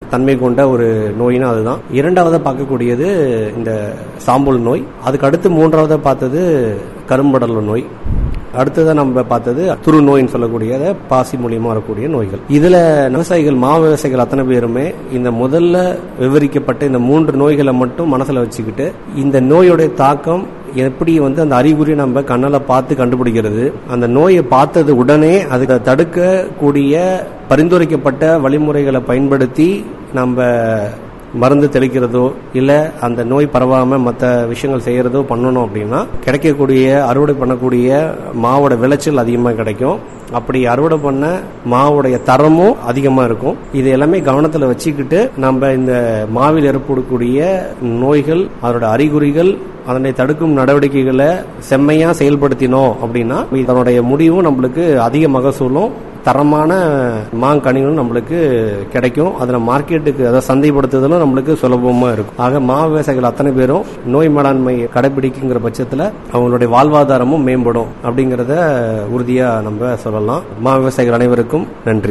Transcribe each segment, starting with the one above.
தன்மை கொண்ட ஒரு நோயினா அதுதான் இரண்டாவதா பார்க்கக்கூடியது இந்த சாம்பல் நோய் அதுக்கு அடுத்து மூன்றாவதா பார்த்தது கரும்படல் நோய் அடுத்ததா நம்ம பார்த்தது துரு நோயின்னு சொல்லக்கூடிய பாசி மூலியமா வரக்கூடிய நோய்கள் இதுல விவசாயிகள் மா விவசாயிகள் அத்தனை பேருமே இந்த முதல்ல விவரிக்கப்பட்ட இந்த மூன்று நோய்களை மட்டும் மனசுல வச்சுக்கிட்டு இந்த நோயோடைய தாக்கம் எப்படி வந்து அந்த அறிகுறி நம்ம கண்ணால பார்த்து கண்டுபிடிக்கிறது அந்த நோயை பார்த்தது உடனே அதுக்கு தடுக்கக்கூடிய பரிந்துரைக்கப்பட்ட வழிமுறைகளை பயன்படுத்தி நம்ம மருந்து தெளிக்கிறதோ இல்ல அந்த நோய் பரவாம மற்ற விஷயங்கள் செய்யறதோ பண்ணணும் அப்படின்னா கிடைக்கக்கூடிய அறுவடை பண்ணக்கூடிய மாவோட விளைச்சல் அதிகமா கிடைக்கும் அப்படி அறுவடை பண்ண மாவுடைய தரமும் அதிகமா இருக்கும் இது எல்லாமே கவனத்துல வச்சுக்கிட்டு நம்ம இந்த மாவில் ஏற்படக்கூடிய நோய்கள் அதோட அறிகுறிகள் அதனை தடுக்கும் நடவடிக்கைகளை செம்மையா செயல்படுத்தினோம் அப்படின்னா இதனுடைய முடிவும் நம்மளுக்கு அதிக மகசூலும் தரமான மாங்கனிகளும் நம்மளுக்கு கிடைக்கும் அதில் மார்க்கெட்டுக்கு அதை சந்தைப்படுத்துதலும் நம்மளுக்கு சுலபமாக இருக்கும் ஆக மா விவசாயிகள் அத்தனை பேரும் நோய் மேலாண்மை கடைபிடிக்குங்கிற பட்சத்தில் அவங்களுடைய வாழ்வாதாரமும் மேம்படும் அப்படிங்கிறத உறுதியாக நம்ம சொல்லலாம் மா விவசாயிகள் அனைவருக்கும் நன்றி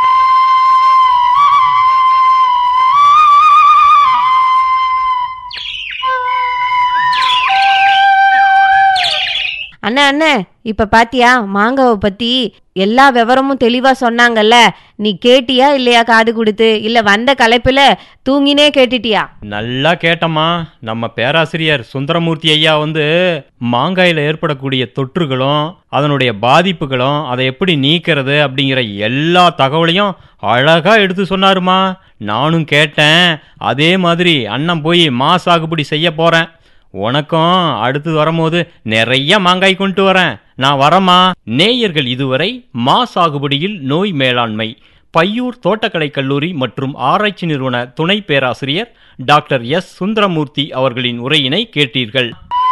அண்ணா அண்ணே இப்ப பாத்தியா மாங்காவை பத்தி எல்லா விவரமும் தெளிவா சொன்னாங்கல்ல நீ கேட்டியா இல்லையா காது கொடுத்து இல்ல வந்த களைப்புல தூங்கினே கேட்டுட்டியா நல்லா கேட்டம்மா நம்ம பேராசிரியர் சுந்தரமூர்த்தி ஐயா வந்து மாங்காயில ஏற்படக்கூடிய தொற்றுகளும் அதனுடைய பாதிப்புகளும் அதை எப்படி நீக்கிறது அப்படிங்கிற எல்லா தகவலையும் அழகா எடுத்து சொன்னாருமா நானும் கேட்டேன் அதே மாதிரி அண்ணன் போய் மா சாகுபடி செய்ய போறேன் உனக்கும் அடுத்து வரும்போது நிறைய மாங்காய் கொண்டு வரேன் நான் வரமா நேயர்கள் இதுவரை மா சாகுபடியில் நோய் மேலாண்மை பையூர் தோட்டக்கலை கல்லூரி மற்றும் ஆராய்ச்சி நிறுவன துணை பேராசிரியர் டாக்டர் எஸ் சுந்தரமூர்த்தி அவர்களின் உரையினை கேட்டீர்கள்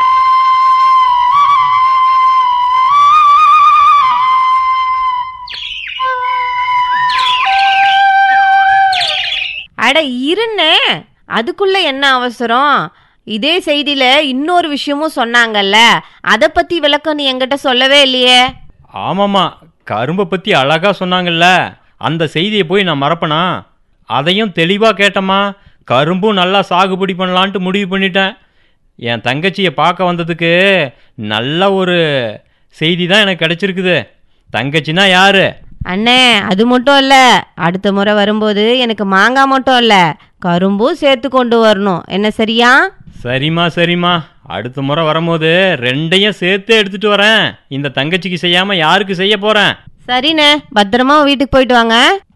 அட இருண்ணே அதுக்குள்ள என்ன அவசரம் இதே செய்தியில இன்னொரு விஷயமும் சொன்னாங்கல்ல அத பத்தி விளக்கம் நீ என்கிட்ட சொல்லவே இல்லையே ஆமாம்மா கரும்பை பற்றி அழகா சொன்னாங்கல்ல அந்த செய்தியை போய் நான் மறப்பனா அதையும் தெளிவாக கேட்டம்மா கரும்பும் நல்லா சாகுபடி பண்ணலான்ட்டு முடிவு பண்ணிட்டேன் என் தங்கச்சியை பார்க்க வந்ததுக்கு நல்ல ஒரு செய்தி தான் எனக்கு கிடைச்சிருக்குது தங்கச்சினா யாரு அண்ணே அது மட்டும் இல்ல அடுத்த முறை வரும்போது எனக்கு மாங்காய் மட்டும் இல்ல கரும்பும் சேர்த்து கொண்டு வரணும் என்ன சரியா சரிம்மா சரிம்மா அடுத்த முறை வரும்போது ரெண்டையும் சேர்த்து எடுத்துட்டு வரேன் இந்த தங்கச்சிக்கு செய்யாம யாருக்கு செய்ய போறேன் சரிண்ணே பத்திரமா வீட்டுக்கு போயிட்டு வாங்க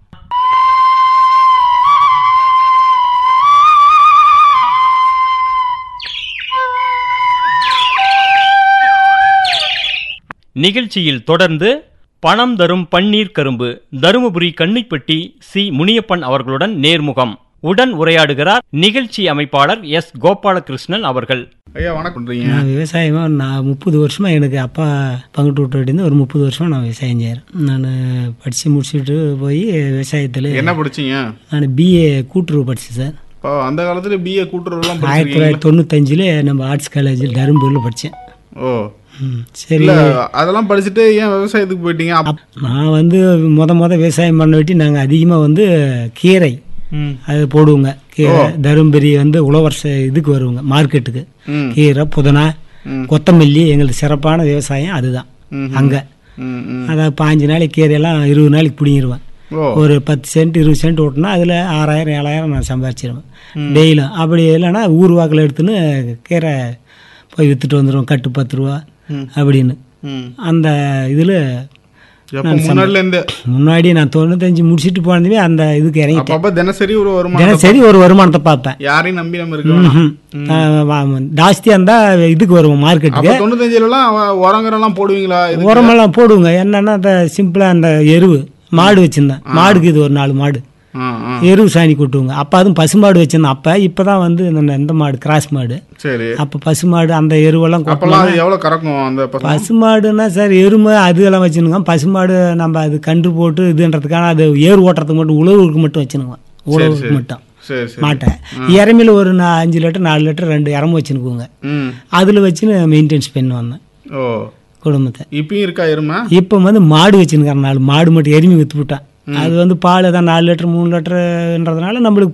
நிகழ்ச்சியில் தொடர்ந்து பணம் தரும் பன்னீர் கரும்பு தருமபுரி கன்னிப்பட்டி சி முனியப்பன் அவர்களுடன் நேர்முகம் உடன் உரையாடுகிறார் நிகழ்ச்சி அமைப்பாளர் எஸ் கோபாலகிருஷ்ணன் அவர்கள் ஐயா வணக்கம் பண்றீங்க நான் விவசாயமாக நான் முப்பது வருஷமாக எனக்கு அப்பா பங்கிட்டு விட்டு ஒரு முப்பது வருஷமா நான் விவசாயம் செய்கிறேன் நான் படித்து முடிச்சுட்டு போய் விவசாயத்தில் என்ன படிச்சீங்க நான் பிஏ கூட்டுறவு படித்தேன் சார் இப்போ அந்த காலத்துல பிஏ கூட்டுறவுலாம் ஆயிரத்தி படிச்சிருக்கீங்க தொள்ளாயிரத்தி தொண்ணூத்தஞ்சில் நம்ம ஆர்ட்ஸ் காலேஜில் தருமபுரியில் படித்தேன் ஓ சரி இல்ல அதெல்லாம் படிச்சுட்டு ஏன் விவசாயத்துக்கு போயிட்டீங்க அப்- அப்- நான் வந்து முத முத விவசாயம் பண்ண விட்டு நாங்கள் அதிகமாக வந்து கீரை ம். அது போடுவோங்க கீரை தருமபுரி வந்து உழவர் ச- இதுக்கு வருவோங்க மார்க்கெட்டுக்கு ம். கீரை புதனா ம். கொத்தமல்லி எங்களுக்கு சிறப்பான விவசாயம் அதுதான் ம்ஹும். அங்கே ம், ம். அதாவது பாஞ்சு நாளைக்கு கீரையெல்லாம் இருபது நாளைக்கு பிடிங்கிருவேன் ஓ ஒரு பத்து சென்ட் இருபது சென்ட் ஓட்டினா அதில் ஆறாயிரம் ஏழாயிரம் நான் சம்பாதிச்சிருவேன் டெய்லியும் அப்படி இல்லைன்னா ஊர் வாக்கில் எடுத்துன்னு கீரை போய் விற்றுட்டு வந்துடுவோம் கட்டு பத்து ரூபா அப்படின்னு ம். அந்த இதில் எப்ப முன்னாடில இருந்து முன்னாடி நான் தொண்ணூத்தஞ்சு முடிச்சிட்டு போனதுமே அந்த இதுக்கு இறங்கிட்டேன் அப்பப்ப தினசரி ஒரு வருமானம் தினசரி ஒரு வருமானத்தை பார்ப்பேன் யாரையும் நம்பி நம்ம இருக்க வேணாம் ம்ஹும். ஆ, வா- ஜாஸ்தியாக இருந்தால் இதுக்கு வருவோம் மார்க்கெட்டுக்கு அப்ப தொண்ணூத்தஞ்சுல எல்லாம் உரங்கரெல்லாம் போடுவீங்களா இதுக்கு? உரமெல்லாம் போடுவோங்க என்னன்னா அந்த சிம்பிளாக அந்த எருவு மாடு வச்சுருந்தேன் மாடுக்கு இது ஒரு நாலு மாடு ஆ, ஆ. எருவு சாணி கொட்டுவோங்க அப்போ அதுவும் பசுமாடு வச்சிருந்தேன் அப்போ இப்போ தான் வந்து இந்த இந்த மாடு கிராஸ் மாடு சரி அப்போ பசுமாடு அந்த எருவெல்லாம் அப்பெல்லாம் கொட்டலாம் அது எவ்வளவு கறக்கும் அந்த பசங்க பசுமாடுன்னா சார் எருமை அதெல்லாம் வச்சுருங்க பசுமாடு நம்ம அது கன்று போட்டு இதுன்றதுக்கான அது ஏர் ஓட்டுறதுக்கு மட்டும் உழவுக்கு மட்டும் வச்சுருங்க உழவுக்கு மட்டும் சரி சரி மாட்டை இறமையில் ஒரு நா- அஞ்சு லிட்டர் நாலு லிட்டர் ரெண்டு இறம வச்சுருக்குங்க ம் அதில் வச்சுன்னு மெயின்டைன்ஸ் பண்ணி வந்தேன் ஓ குடும்பத்தை இப்பயும் இருக்கா எருமை இப்போ வந்து மாடு வச்சுருக்காரு நாலு மாடு மட்டும் எருமி விற்று விட்டேன் அது வந்து பால் தான் நாலு லிட்டர் மூணு லிட்டருன்றதுனால நம்மளுக்கு